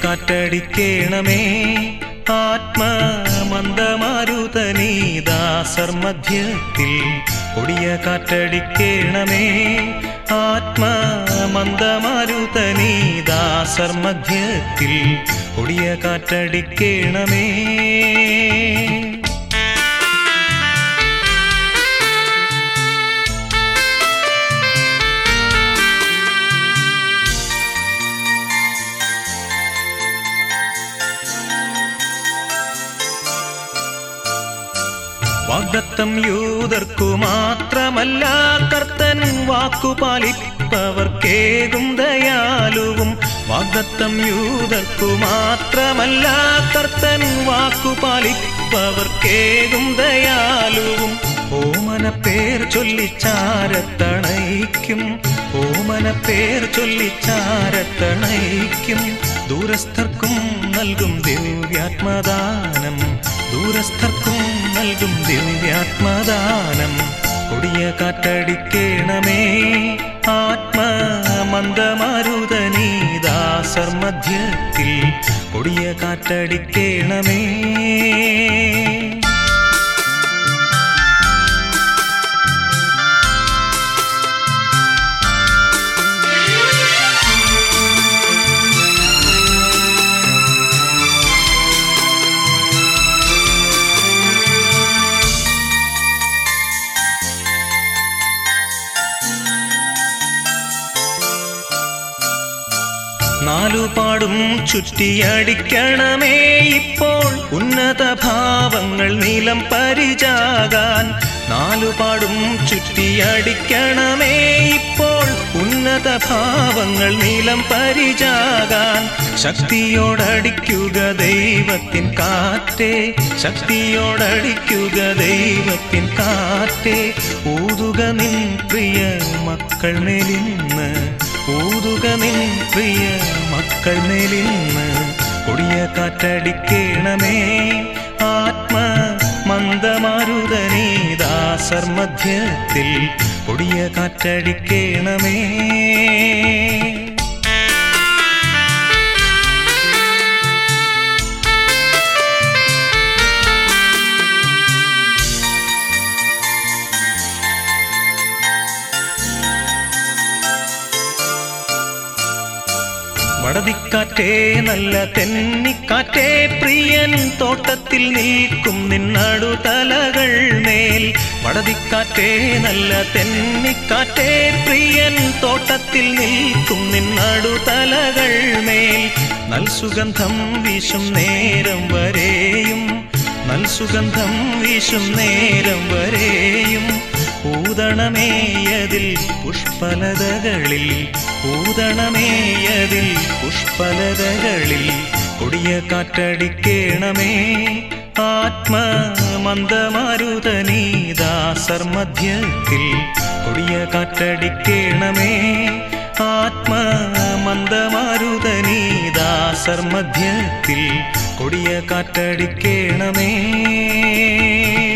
കാറ്റടിക്കേണമേ ആത്മമന്ദമാരുതനീദാസർ മധ്യത്തിൽ കൊടിയ കാറ്റടിക്കേണമേ ആത്മമന്ദമാരുതനീദാസർ മധ്യത്തിൽ കൊടിയ കാറ്റടിക്കേണമേ വാഗ്ദത്തം യൂതർക്കു മാത്രമല്ല കർത്തൻ വാക്കുപാലിപ്പവർക്കേകും ദയാലുവും വാഗ്ദത്തം യൂതർക്കു മാത്രമല്ല കർത്തൻ വാക്കുപാലിപ്പവർക്കേകും ദയാലുവും ഓമന പേർ ചൊല്ലിച്ചാരത്തണയ്ക്കും ഓമന പേർ ചൊല്ലിച്ചാരത്തണയ്ക്കും ദൂരസ്ഥർക്കും നൽകും ദിവ്യാത്മദാനം ദൂരസ്ഥർക്കും നൽകും ദിവ്യാത്മദാനം കൊടിയ കാറ്റടിക്കേണമേ ആത്മമന്ദമാരുതനീദാസർ മധ്യത്തിൽ കൊടിയ കാറ്റടിക്കേണമേ നാലുപാടും ചുറ്റിയടിക്കണമേ ഇപ്പോൾ ഉന്നത ഭാവങ്ങൾ നീലം പരിചാകാൻ നാലുപാടും ചുറ്റിയടിക്കണമേ ഇപ്പോൾ ഉന്നത ഭാവങ്ങൾ നീലം പരിചാകാൻ ശക്തിയോടടിക്കുക ദൈവത്തിൻ കാറ്റേ ശക്തിയോടടിക്കുക ദൈവത്തിൻ കാറ്റേ ഊതുക നിൻ പ്രിയ മക്കൾ മേലിന്ന് ഊതുക നിൻ പ്രിയ മക്കൾ മേലിന്ന് കൊടിയ കാറ്റടിക്കേണമേ ആത്മ മന്ദമാരുതനീദാസർ മധ്യത്തിൽ കൊടിയ കാറ്റടിക്കേണമേ വടതിക്കാറ്റേ നല്ല തെന്നിക്കാറ്റേ പ്രിയൻ തോട്ടത്തിൽ നിൽക്കും നിന്നടു തലകൾ മേൽ വടതിക്കാറ്റേ നല്ല തെന്നിക്കാറ്റേ പ്രിയൻ തോട്ടത്തിൽ നിൽക്കും നിന്നടു തലകൾ മേൽ നൽസുഗന്ധം വീശും നേരം വരെയും നൽസുഗന്ധം വീശും നേരം വരെയും ഊതണമേയതിൽ പുഷ്പലതകളിൽ ഊതണമേയതിൽ പുഷ്പലതകളിൽ കൊടിയ കാറ്റടിക്കേണമേ ആത്മ മന്ദമാരുതനീദാസർ മധ്യത്തിൽ കൊടിയ കാറ്റടിക്കേണമേ ആത്മ മന്ദമാരുതനീദാസർ മധ്യത്തിൽ കൊടിയ കാറ്റടിക്കേണമേ